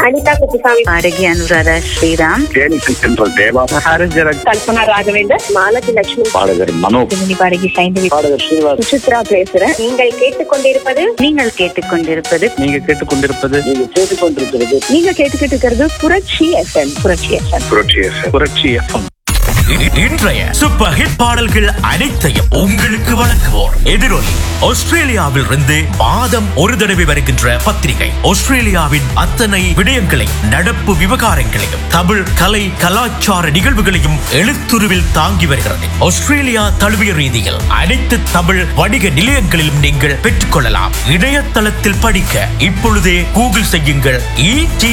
அனிதா குப்புசாமி பாடகி அனுராதா ஸ்ரீராம் தேனிக்கு சென்ற தேவா ஹரிஜரன் கல்பனா ராகவேந்தர் மாலதி லட்சுமி பாடகர் மனோ பின்னணி பாடகி சைந்தவி பாடகர் ஸ்ரீனிவாஸ் சுசித்ரா பேசுறேன் நீங்கள் கேட்டுக்கொண்டிருப்பது நீங்கள் கேட்டுக்கொண்டிருப்பது நீங்க கேட்டுக்கொண்டிருப்பது நீங்க கேட்டுக்கொண்டிருக்கிறது நீங்க கேட்டுக்கிட்டு இருக்கிறது புரட்சி எஃப்எம் புரட்சி எஃப்எம் புரட்சி எஃப்எம் புரட்சி எஃப்எம் இ- இன்றைய சூப்பர் ஹிட் பாடல்கள் அனைத்தையும் உங்களுக்கு வழங்குவோர் எதிரொலி ஆஸ்திரேலியாவில் இருந்து மாதம் ஒரு தடவை வருகின்ற பத்திரிகை ஆஸ்திரேலியாவின் அத்தனை விடயங்களையும் நடப்பு விவகாரங்களையும் தமிழ் கலை கலாச்சார நிகழ்வுகளையும் எழுத்துருவில் தாங்கி வருகிறது ஆஸ்திரேலியா தழுவிய ரீதியில் அனைத்து தமிழ் வணிக நிலையங்களிலும் நீங்கள் பெற்றுக்கொள்ளலாம் இணையதளத்தில் படிக்க இப்பொழுதே கூகுள் செய்யுங்கள் இ